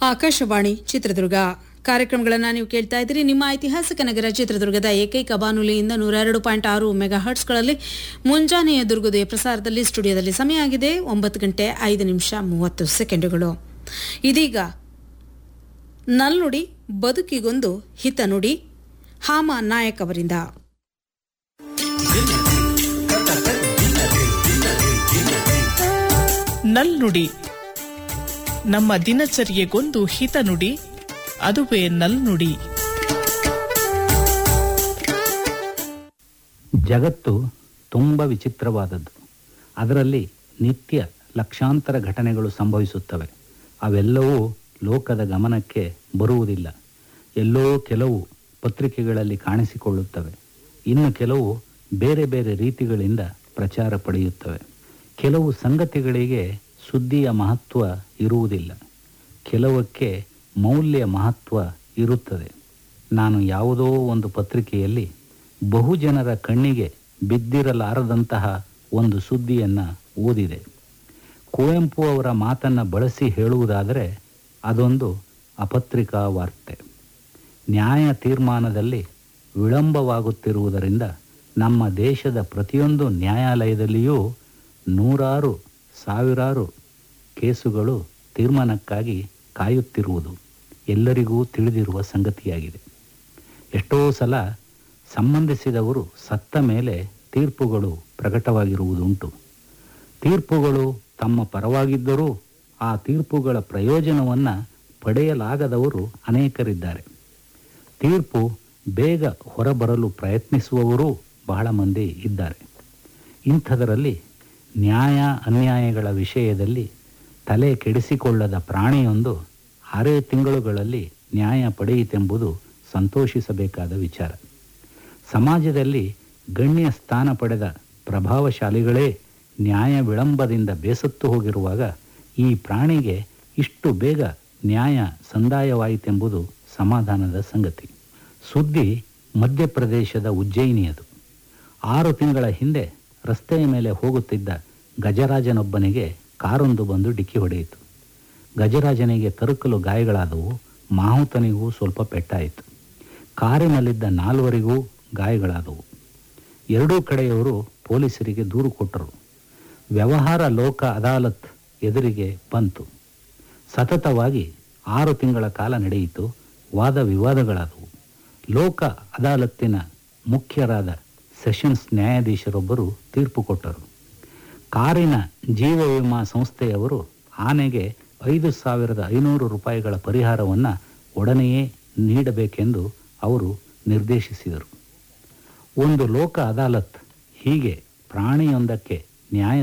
ಆಕಾಶವಾಣಿ ಚಿತ್ರದುರ್ಗ ಕಾರ್ಯಕ್ರಮಗಳನ್ನು ನೀವು ಕೇಳ್ತಾ ಇದ್ದೀರಿ ನಿಮ್ಮ ಐತಿಹಾಸಿಕ ನಗರ ಚಿತ್ರದುರ್ಗದ ಏಕೈಕ ಬಾನುಲಿಯಿಂದ ನೂರ ಎರಡು ಪಾಯಿಂಟ್ ಆರು ಮೆಗಾ ಹರ್ಟ್ಸ್ಗಳಲ್ಲಿ ಮುಂಜಾನೆಯ ದುರ್ಗೋದಯ ಪ್ರಸಾರದಲ್ಲಿ ಸ್ಟುಡಿಯೋದಲ್ಲಿ ಸಮಯ ಆಗಿದೆ ಒಂಬತ್ತು ಗಂಟೆ ಐದು ನಿಮಿಷ ಮೂವತ್ತು ಸೆಕೆಂಡುಗಳು ಇದೀಗ ನಲ್ನುಡಿ ಬದುಕಿಗೊಂದು ಹಿತ ನುಡಿ ಹಾಮ ನಾಯಕ್ ಅವರಿಂದ ನಲ್ನುಡಿ ನಮ್ಮ ದಿನಚರಿಯೆಗೊಂದು ಹಿತನುಡಿ ಅದುವೇ ನಲ್ನುಡಿ ಜಗತ್ತು ತುಂಬ ವಿಚಿತ್ರವಾದದ್ದು ಅದರಲ್ಲಿ ನಿತ್ಯ ಲಕ್ಷಾಂತರ ಘಟನೆಗಳು ಸಂಭವಿಸುತ್ತವೆ ಅವೆಲ್ಲವೂ ಲೋಕದ ಗಮನಕ್ಕೆ ಬರುವುದಿಲ್ಲ ಎಲ್ಲೋ ಕೆಲವು ಪತ್ರಿಕೆಗಳಲ್ಲಿ ಕಾಣಿಸಿಕೊಳ್ಳುತ್ತವೆ ಇನ್ನು ಕೆಲವು ಬೇರೆ ಬೇರೆ ರೀತಿಗಳಿಂದ ಪ್ರಚಾರ ಪಡೆಯುತ್ತವೆ ಕೆಲವು ಸಂಗತಿಗಳಿಗೆ ಸುದ್ದಿಯ ಮಹತ್ವ ಇರುವುದಿಲ್ಲ ಕೆಲವಕ್ಕೆ ಮೌಲ್ಯ ಮಹತ್ವ ಇರುತ್ತದೆ ನಾನು ಯಾವುದೋ ಒಂದು ಪತ್ರಿಕೆಯಲ್ಲಿ ಬಹುಜನರ ಕಣ್ಣಿಗೆ ಬಿದ್ದಿರಲಾರದಂತಹ ಒಂದು ಸುದ್ದಿಯನ್ನು ಓದಿದೆ ಕುವೆಂಪು ಅವರ ಮಾತನ್ನು ಬಳಸಿ ಹೇಳುವುದಾದರೆ ಅದೊಂದು ಅಪತ್ರಿಕಾ ವಾರ್ತೆ ನ್ಯಾಯ ತೀರ್ಮಾನದಲ್ಲಿ ವಿಳಂಬವಾಗುತ್ತಿರುವುದರಿಂದ ನಮ್ಮ ದೇಶದ ಪ್ರತಿಯೊಂದು ನ್ಯಾಯಾಲಯದಲ್ಲಿಯೂ ನೂರಾರು ಸಾವಿರಾರು ಕೇಸುಗಳು ತೀರ್ಮಾನಕ್ಕಾಗಿ ಕಾಯುತ್ತಿರುವುದು ಎಲ್ಲರಿಗೂ ತಿಳಿದಿರುವ ಸಂಗತಿಯಾಗಿದೆ ಎಷ್ಟೋ ಸಲ ಸಂಬಂಧಿಸಿದವರು ಸತ್ತ ಮೇಲೆ ತೀರ್ಪುಗಳು ಪ್ರಕಟವಾಗಿರುವುದುಂಟು ತೀರ್ಪುಗಳು ತಮ್ಮ ಪರವಾಗಿದ್ದರೂ ಆ ತೀರ್ಪುಗಳ ಪ್ರಯೋಜನವನ್ನು ಪಡೆಯಲಾಗದವರು ಅನೇಕರಿದ್ದಾರೆ ತೀರ್ಪು ಬೇಗ ಹೊರಬರಲು ಪ್ರಯತ್ನಿಸುವವರೂ ಬಹಳ ಮಂದಿ ಇದ್ದಾರೆ ಇಂಥದರಲ್ಲಿ ನ್ಯಾಯ ಅನ್ಯಾಯಗಳ ವಿಷಯದಲ್ಲಿ ತಲೆ ಕೆಡಿಸಿಕೊಳ್ಳದ ಪ್ರಾಣಿಯೊಂದು ಆರೇ ತಿಂಗಳುಗಳಲ್ಲಿ ನ್ಯಾಯ ಪಡೆಯಿತೆಂಬುದು ಸಂತೋಷಿಸಬೇಕಾದ ವಿಚಾರ ಸಮಾಜದಲ್ಲಿ ಗಣ್ಯ ಸ್ಥಾನ ಪಡೆದ ಪ್ರಭಾವಶಾಲಿಗಳೇ ನ್ಯಾಯ ವಿಳಂಬದಿಂದ ಬೇಸತ್ತು ಹೋಗಿರುವಾಗ ಈ ಪ್ರಾಣಿಗೆ ಇಷ್ಟು ಬೇಗ ನ್ಯಾಯ ಸಂದಾಯವಾಯಿತೆಂಬುದು ಸಮಾಧಾನದ ಸಂಗತಿ ಸುದ್ದಿ ಮಧ್ಯಪ್ರದೇಶದ ಉಜ್ಜಯಿನಿಯದು ಆರು ತಿಂಗಳ ಹಿಂದೆ ರಸ್ತೆಯ ಮೇಲೆ ಹೋಗುತ್ತಿದ್ದ ಗಜರಾಜನೊಬ್ಬನಿಗೆ ಕಾರೊಂದು ಬಂದು ಡಿಕ್ಕಿ ಹೊಡೆಯಿತು ಗಜರಾಜನಿಗೆ ತರುಕಲು ಗಾಯಗಳಾದವು ಮಾಹುತನಿಗೂ ಸ್ವಲ್ಪ ಪೆಟ್ಟಾಯಿತು ಕಾರಿನಲ್ಲಿದ್ದ ನಾಲ್ವರಿಗೂ ಗಾಯಗಳಾದವು ಎರಡೂ ಕಡೆಯವರು ಪೊಲೀಸರಿಗೆ ದೂರು ಕೊಟ್ಟರು ವ್ಯವಹಾರ ಲೋಕ ಅದಾಲತ್ ಎದುರಿಗೆ ಬಂತು ಸತತವಾಗಿ ಆರು ತಿಂಗಳ ಕಾಲ ನಡೆಯಿತು ವಾದ ವಿವಾದಗಳಾದವು ಲೋಕ ಅದಾಲತ್ತಿನ ಮುಖ್ಯರಾದ ಸೆಷನ್ಸ್ ನ್ಯಾಯಾಧೀಶರೊಬ್ಬರು ತೀರ್ಪು ಕೊಟ್ಟರು ಕಾರಿನ ಜೀವ ವಿಮಾ ಸಂಸ್ಥೆಯವರು ಆನೆಗೆ ಐದು ಸಾವಿರದ ಐನೂರು ರೂಪಾಯಿಗಳ ಪರಿಹಾರವನ್ನು ಒಡನೆಯೇ ನೀಡಬೇಕೆಂದು ಅವರು ನಿರ್ದೇಶಿಸಿದರು ಒಂದು ಲೋಕ ಅದಾಲತ್ ಹೀಗೆ ಪ್ರಾಣಿಯೊಂದಕ್ಕೆ ನ್ಯಾಯ